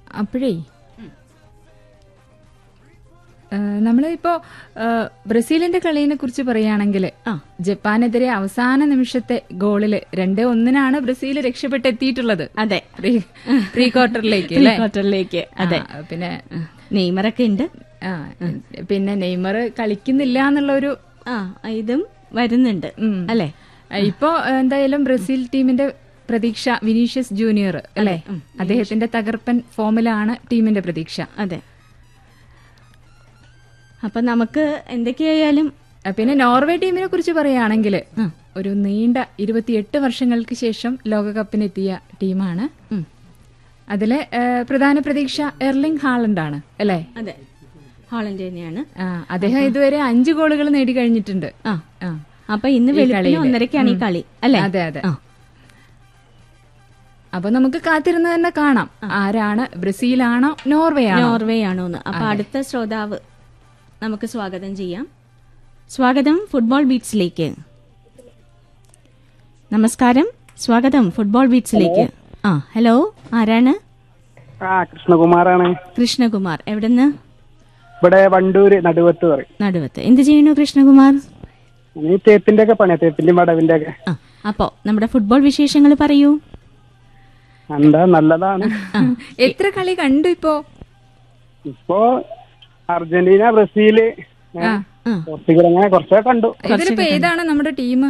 അപ്പോഴേ നമ്മളിപ്പോ ആ, ബ്രസീലിന്റെ കളിയെ കുറിച്ച് പറയുകയാണെങ്കിൽ ആ. ജപ്പാനെതിരെ അവസാന നിമിഷത്തെ ഗോളില് രണ്ടേ ഒന്നിനാണ് ബ്രസീൽ രക്ഷപ്പെട്ടെത്തിയിട്ടുള്ളത് അതെ പ്രീ പ്രീ ക്വാർട്ടറിലേക്ക് പ്രീ അല്ലേ ക്വാർട്ടറിലേക്ക് അതെ ആ, പിന്നെ നെയ്മറൊക്കെ ഉണ്ട് ആ, പിന്നെ നെയ്മർ കളിക്കുന്നില്ല എന്നുള്ളൊരു ആ ഇതും വരുന്നുണ്ട് ഉം. അല്ലേ ആ, ഇപ്പോ എന്തായാലും ബ്രസീൽ ടീമിന്റെ പ്രതീക്ഷ വിനീഷ്യസ് ജൂനിയർ അല്ലെ അദ്ദേഹത്തിന്റെ തകർപ്പൻ ഫോമിലാണ് ടീമിന്റെ പ്രതീക്ഷ അതെ അപ്പൊ നമുക്ക് എന്തൊക്കെയായാലും ആ, പിന്നെ നോർവേ ടീമിനെ കുറിച്ച് പറയുകയാണെങ്കിൽ ഒരു നീണ്ട ഇരുപത്തിയെട്ട് വർഷങ്ങൾക്ക് ശേഷം ലോകകപ്പിനെത്തിയ ടീമാണ് ഉം. അതിലെ ആ, പ്രധാന പ്രതീക്ഷ എർലിംഗ് ഹാളണ്ട് ആണ് അല്ലേ അതെ ഹോളണ്ട് തന്നെയാണ് ആ, അദ്ദേഹം ഇതുവരെ അഞ്ച് ഗോളുകൾ നേടി കഴിഞ്ഞിട്ടുണ്ട് ആ ആ. അപ്പൊ ഇന്ന് ഈ വെളുപ്പിന് കളിയില്. ഒന്നരക്കാണ് ഈ കളി അല്ലേ അതെ അതെ ആ. അപ്പൊ നമുക്ക് കാത്തിരുന്ന് തന്നെ കാണാം ആരാണ് ബ്രസീലാണോ നോർവേ ആണോ നോർവേ ആണോന്ന് അപ്പൊ അടുത്ത ശ്രോതാവ് നമുക്ക് സ്വാഗതം ചെയ്യാം സ്വാഗതം ഫുട്ബോൾ ബീറ്റ്സിലേക്ക് നമസ്കാരം സ്വാഗതം ഫുട്ബോൾ ബീറ്റ്സിലേക്ക് ആ ഹലോ ആരാണ് ആ കൃഷ്ണകുമാറാണ് കൃഷ്ണകുമാർ എവിടുന്ന് ഇവിടെ വണ്ടൂര് നടുവത്ത് പറയും നടുവത്ത് എന്ത് ചെയ്യുന്നു കൃഷ്ണകുമാർ ഈ തേപ്പിന്റെ ഒക്കെ പണിയാ തേപ്പിന്റെ മടവിന്റെ ഒക്കെ ആ അപ്പോ നമ്മുടെ ഫുട്ബോൾ വിശേഷങ്ങൾ പറയൂ എന്താ നല്ലതാണ് എത്ര കളി കണ്ടു ഇപ്പോ ഇപ്പോ അർജന്റീന ബ്രസീല് ഏ, ആ. ആ. പോർച്ചുഗൽ അങ്ങനെ കുറച്ചൊക്കെ കണ്ടു ഇതിലിപ്പോ ഏതാണ് നമ്മുടെ ടീം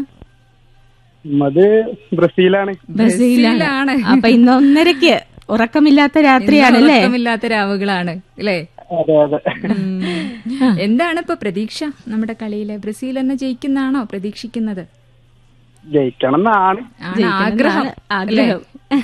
അത് ബ്രസീലാണ് ബ്രസീലാണ് അപ്പൊ ഇന്ന് ഒന്നരക്ക് ഉറക്കമില്ലാത്ത രാത്രിയാണല്ലേ ഉറക്കമില്ലാത്ത രാവുകളാണ് അല്ലേ അതെ അതെ ഉം. എന്താണ് ഇപ്പൊ പ്രതീക്ഷ നമ്മുടെ കളിയില് ബ്രസീൽ തന്നെ ജയിക്കുന്നാണോ പ്രതീക്ഷിക്കുന്നത് ജയിക്കണം എന്നാണ് ആണ് ആഗ്രഹം ആഗ്രഹം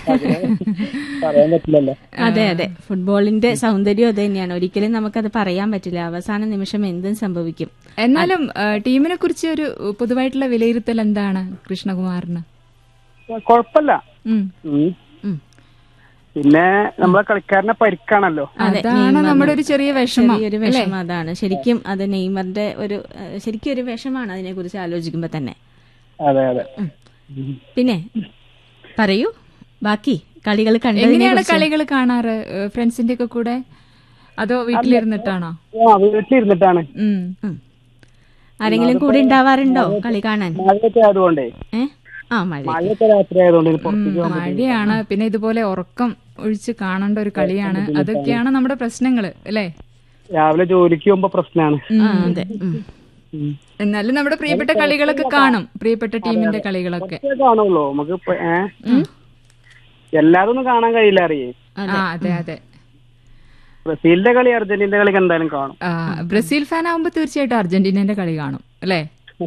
പറയാൻ പറ്റില്ലല്ലോ അതെ അതെ ഫുട്ബോളിന്റെ സൗന്ദര്യം അത് തന്നെയാണ് ഒരിക്കലും നമുക്കത് പറയാൻ പറ്റില്ല അവസാന നിമിഷം എന്തും സംഭവിക്കും എന്നാലും ആ, ടീമിനെ കുറിച്ച് ഒരു പൊതുവായിട്ടുള്ള വിലയിരുത്തൽ എന്താണ് കൃഷ്ണകുമാറിന് കൊഴപ്പല്ല ഉം. ഉം. ഉം. പിന്നെ നമ്മളെ കളിക്കാരനെ പരിക്കാണല്ലോ അതാണ് നമ്മുടെ ഒരു ചെറിയ വിഷമം ചെറിയൊരു വിഷമം അതാണ് ശരിക്കും അത് നെയ്മറിന്റെ ഒരു ഏഹ്, ശരിക്കും ഒരു വിഷമാണ് അതിനെ കുറിച്ച് ആലോചിക്കുമ്പോ തന്നെ അതെ അതെ പിന്നെ പറയൂ ബാക്കി കളികൾ കണ്ടതിനെ എങ്ങനെയാണ് കുറിച്ച് കളികൾ കാണാറ് ഫ്രണ്ട്സിന്റെ ഒക്കെ കൂടെ അതോ വീട്ടിലിരുന്നിട്ടാണോ ആ വീട്ടിലിരുന്നിട്ടാണ് ഉം. ഉം. ആരെങ്കിലും കൂടെ ഉണ്ടാവാറുണ്ടോ കളി കാണാൻ മഴയൊക്കെ ആയതുകൊണ്ടേ ഏ ആ മഴ മഴയൊക്കെ രാത്രി ആയതുകൊണ്ട് ഇനി പുറത്തേക്ക് പോകാൻ മഴയാണ് പിന്നെ ഇതുപോലെ ഉറക്കം ഒഴിച്ച് കാണേണ്ട ഒരു കളിയാണ് അതൊക്കെയാണ് നമ്മുടെ പ്രശ്നങ്ങള് അല്ലേ രാവിലെ ജോലിക്ക് പോകുമ്പോ പ്രശ്നമാണ് ആ അതെ ഉം. എന്നാലും നമ്മുടെ പ്രിയപ്പെട്ട കളികളൊക്കെ കാണും പ്രിയപ്പെട്ട ടീമിന്റെ കളികളൊക്കെ കാണുള്ളൂ നമുക്ക് ഇപ്പൊ, ഏ? എല്ലാതൊന്നും കാണാൻ കഴിയില്ല അറിയേ ആ അതെ അതെ ബ്രസീലിന്റെ കളി അർജന്റീനയുടെ കളി എന്തായാലും കാണും ആ, ബ്രസീൽ ഫാൻ ആവുമ്പോ തീർച്ചയായിട്ടും അർജന്റീനന്റെ കളി കാണും അല്ലേ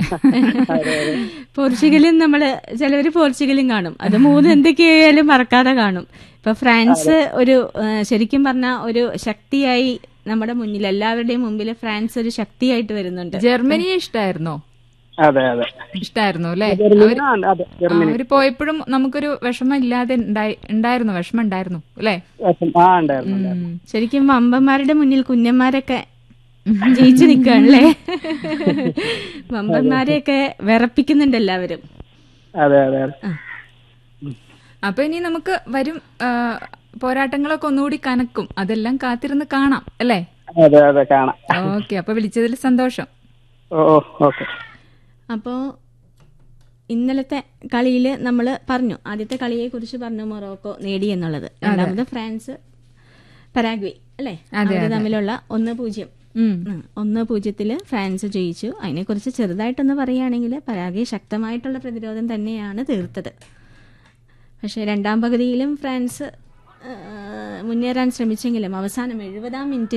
പോർച്ചുഗലും നമ്മള് ചിലവര് പോർച്ചുഗലും കാണും അത് മൂന്ന് എന്തൊക്കെയായാലും മറക്കാതെ കാണും ഇപ്പൊ ഫ്രാൻസ് ഒരു ഏഹ്, ശരിക്കും പറഞ്ഞ ഒരു ശക്തിയായി നമ്മുടെ മുന്നിൽ എല്ലാവരുടെയും മുമ്പിൽ ഫ്രാൻസ് ഒരു ശക്തിയായിട്ട് വരുന്നുണ്ട് ജർമ്മനിയെ ഇഷ്ടായിരുന്നോ അതെ അതെ ഇഷ്ടായിരുന്നു അല്ലേ ജർമ്മനി ആ, അതെ ജർമ്മനി അവര് പോയപ്പോഴും നമുക്കൊരു വിഷമം ഇല്ലാതെ ഉണ്ടായി- ഉണ്ടായിരുന്നു വിഷമം ഉണ്ടായിരുന്നു അല്ലേ ആ ഉണ്ടായിരുന്നു ഉണ്ടായിരുന്നു. ഉം. ശരിക്കും വമ്പന്മാരുടെ മുന്നിൽ കുഞ്ഞന്മാരൊക്കെ ജയിച്ചു നിൽക്കുകയാണല്ലേ വമ്പന്മാരെയൊക്കെ വിറപ്പിക്കുന്നുണ്ട് എല്ലാവരും അതെ അതെ അതെ അപ്പൊ ഇനി നമുക്ക് വരും ആ, പോരാട്ടങ്ങളൊക്കെ ഒന്നുകൂടി കനക്കും അതെല്ലാം കാത്തിരുന്ന് കാണാം അല്ലേ അതെ അതെ കാണാം ഓക്കെ അപ്പൊ വിളിച്ചതിൽ സന്തോഷം ഓ ഓ ഓക്കെ അപ്പോൾ ഇന്നലത്തെ കളിയിൽ നമ്മൾ പറഞ്ഞു ആദ്യത്തെ കളിയെ കുറിച്ച് പറഞ്ഞു മൊറോക്കോ നേടി എന്നുള്ളത് രണ്ടാമത് ഫ്രാൻസ് പരാഗ്വേ അല്ലേ അവര് തമ്മിലുള്ള ഒന്ന് പൂജ്യം ഉം. ഉം. ഒന്ന് പൂജ്യത്തില് ഫ്രാൻസ് ജയിച്ചു അതിനെക്കുറിച്ച് ചെറുതായിട്ടൊന്ന് പറയുകയാണെങ്കിൽ പരാഗ്വേ ശക്തമായിട്ടുള്ള പ്രതിരോധം തന്നെയാണ് തീർത്തത് പക്ഷേ രണ്ടാം പകുതിയിലും ഫ്രാൻസ് ആ, മുന്നേറാൻ ശ്രമിച്ചെങ്കിലും അവസാനം എഴുപതാം മിനിറ്റ്